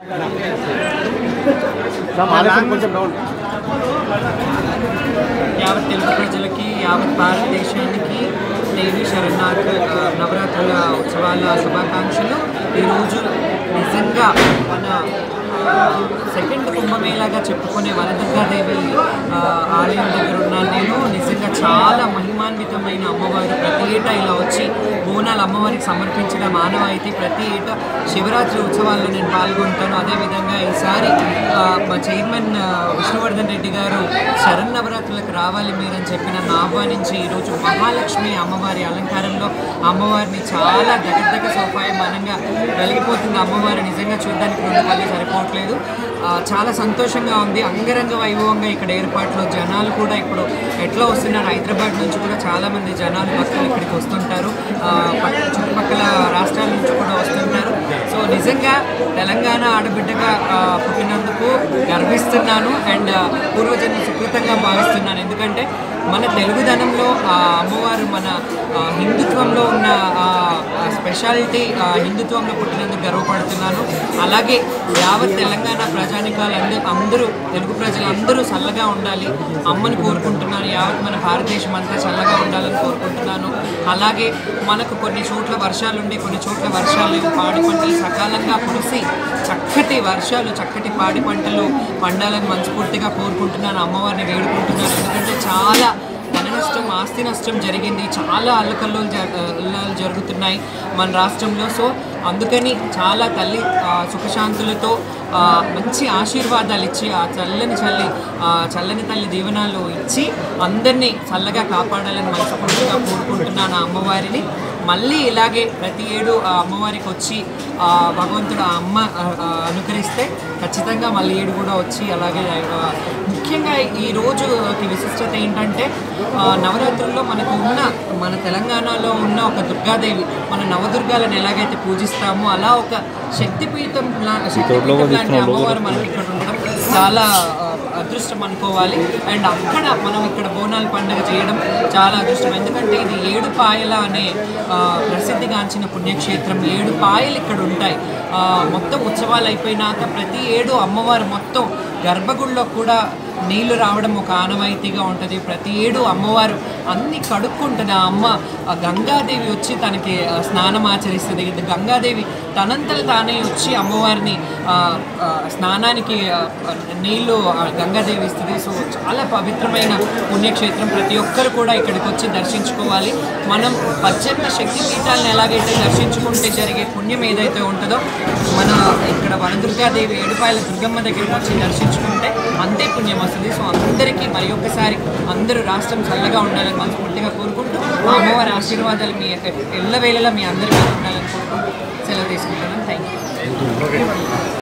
కొంచెం డౌన్ యావత్ తెలుగు ప్రజలకి యావత్ భారతదేశానికి దేవి శరణార్థ నవరాత్రుల ఉత్సవాల శుభాకాంక్షలు ఈరోజు నిజంగా మన సెకండ్ కుంభమేళాగా చెప్పుకునే వనదుర్గాదేవి ఆ, ఆలయం దగ్గర ఉన్నాను నేను నిజంగా చాలా మహిమాన్వితమైన అమ్మవారు ప్రతి ఏటా ఇలా వచ్చి బోనాలు అమ్మవారికి సమర్పించడం ఆనవాయితీ ప్రతి ఏటా శివరాత్రి ఉత్సవాల్లో నేను పాల్గొంటాను అదేవిధంగా ఈసారి ఆ, మా చైర్మన్ ఆ, విష్ణువర్ధన్ రెడ్డి గారు శరణ్ నవరాత్రులకు రావాలి మీరని చెప్పి నన్ను ఆహ్వానించి ఈరోజు మహాలక్ష్మి అమ్మవారి అలంకారంలో అమ్మవారిని చాలా దగ్గర దగ్గర సోపాయమానంగా వెలిగిపోతుంది అమ్మవారు నిజంగా చూడడానికి రెండు కళ్ళు సరిపోవట్లేదు ఆ, చాలా సంతోషంగా ఉంది అంగరంగ వైభవంగా ఇక్కడ ఏర్పాట్లు జనాలు కూడా ఇప్పుడు ఎట్లా వస్తున్నారు హైదరాబాద్ నుంచి కూడా చాలా మంది జనాలు భక్తులు ఇక్కడికి వస్తుంటారు ఆ, పక్క చుట్టుపక్కల రాష్ట్రాల నుంచి కూడా వస్తుంటారు సో నిజంగా తెలంగాణ ఆడబిడ్డగా ఆ, పుట్టినందుకు గర్విస్తున్నాను అండ్ పూర్వజన్మ సుకృతంగా భావిస్తున్నాను ఎందుకంటే మన తెలుగుదనంలో ఆ అమ్మవారు మన ఆ, హిందుత్వంలో ఉన్న ఆ ఆ స్పెషాలిటీ ఆ హిందుత్వంలో పుట్టినందుకు గర్వపడుతున్నాను అలాగే యావత్ తెలంగాణ ప్రజానికాలందరూ అందరూ తెలుగు ప్రజలందరూ చల్లగా ఉండాలి అమ్మని కోరుకుంటున్నాను యావత్ మన భారతదేశం అంతా చల్లగా ఉండాలని కోరుకుంటున్నాను అలాగే మనకు కొన్ని చోట్ల వర్షాలు ఉండి కొన్ని చోట్ల వర్షాలు లేవు పాడి పంటలు సకాలంగా కురిసి చక్కటి వర్షాలు చక్కటి పాడి పంటలు పండాలని మనస్ఫూర్తిగా కోరుకుంటున్నాను అమ్మవారిని వేడుకుంటున్నాను ఎందుకంటే చాలా ధన నష్టం ఆస్తి నష్టం జరిగింది చాలా అల్లకల్లోలు అల్లలు జరుగుతున్నాయి మన రాష్ట్రంలో సో అందుకని చాలా తల్లి ఆ, సుఖశాంతులతో ఆ, మంచి ఆశీర్వాదాలు ఇచ్చి ఆ చల్లని చల్లి ఆ, చల్లని తల్లి దీవెనాలు ఇచ్చి అందరినీ చల్లగా కాపాడాలని మనస్ఫూర్తిగా కోరుకుంటున్నాను ఆ అమ్మవారిని మళ్ళీ ఇలాగే ప్రతి ఏడు ఆ అమ్మవారికి వచ్చి ఆ భగవంతుడు ఆ అమ్మ ఆ, ఆ, అనుకరిస్తే ఖచ్చితంగా మళ్ళీ ఏడు కూడా వచ్చి అలాగే ఆ, ముఖ్యంగా ఈ రోజుకి విశిష్టత ఏంటంటే ఆ, నవరాత్రుల్లో మనకు ఉన్న మన తెలంగాణలో ఉన్న ఒక దుర్గాదేవి మన నవదుర్గాలను ఎలాగైతే పూజిస్తామో అలా ఒక శక్తిపీఠం లా శక్తిపీఠం లాంటి అమ్మవారు మనకి ఇక్కడ ఉండడం చాలా ఆ, అదృష్టం అనుకోవాలి అండ్ అక్కడ మనం ఇక్కడ బోనాల పండుగ చేయడం చాలా అదృష్టం ఎందుకంటే ఇది ఏడు పాయల అనే ఆ, ప్రసిద్ధిగాంచిన పుణ్యక్షేత్రం ఏడు పాయలు ఇక్కడ ఉంటాయి ఆ, మొత్తం ఉత్సవాలు అయిపోయినాక ప్రతి ఏడు అమ్మవారు మొత్తం గర్భగుడిలో కూడా నీళ్లు రావడం ఒక ఆనవాయితీగా ఉంటుంది ప్రతి ఏడు అమ్మవారు అన్ని కడుక్కుంటుంది ఆ అమ్మ ఆ గంగాదేవి వచ్చి తనకి ఆ, స్నానం ఆచరిస్తుంది ఇది గంగాదేవి తనంతట తానే వచ్చి అమ్మవారిని ఆ, ఆ, స్నానానికి ఆ, ఆ, నీళ్లు ఆ గంగాదేవి ఇస్తుంది సో చాలా పవిత్రమైన పుణ్యక్షేత్రం ప్రతి ఒక్కరు కూడా ఇక్కడికి వచ్చి దర్శించుకోవాలి మనం పద్దెనిమిది శక్తి పీఠాలను ఎలాగైతే దర్శించుకుంటే జరిగే పుణ్యం ఏదైతే ఉంటుందో మన ఇక్కడ వనదుర్గాదేవి ఏడుపాయల దుర్గమ్మ దగ్గరికి వచ్చి దర్శించుకుంటే అంతే పుణ్యం వస్తుంది సో అందరికీ మరి ఒక్కసారి అందరూ రాష్ట్రం చల్లగా ఉండాలని మనస్ఫూర్తిగా కోరుకుంటూ ఆ అమ్మవారి ఆశీర్వాదాలు మీ ఎల్లవేళలా మీ అందరి మీద ఉండాలని కోరుకుంటూ సెలవు తీసుకుంటున్నాను థ్యాంక్ యూ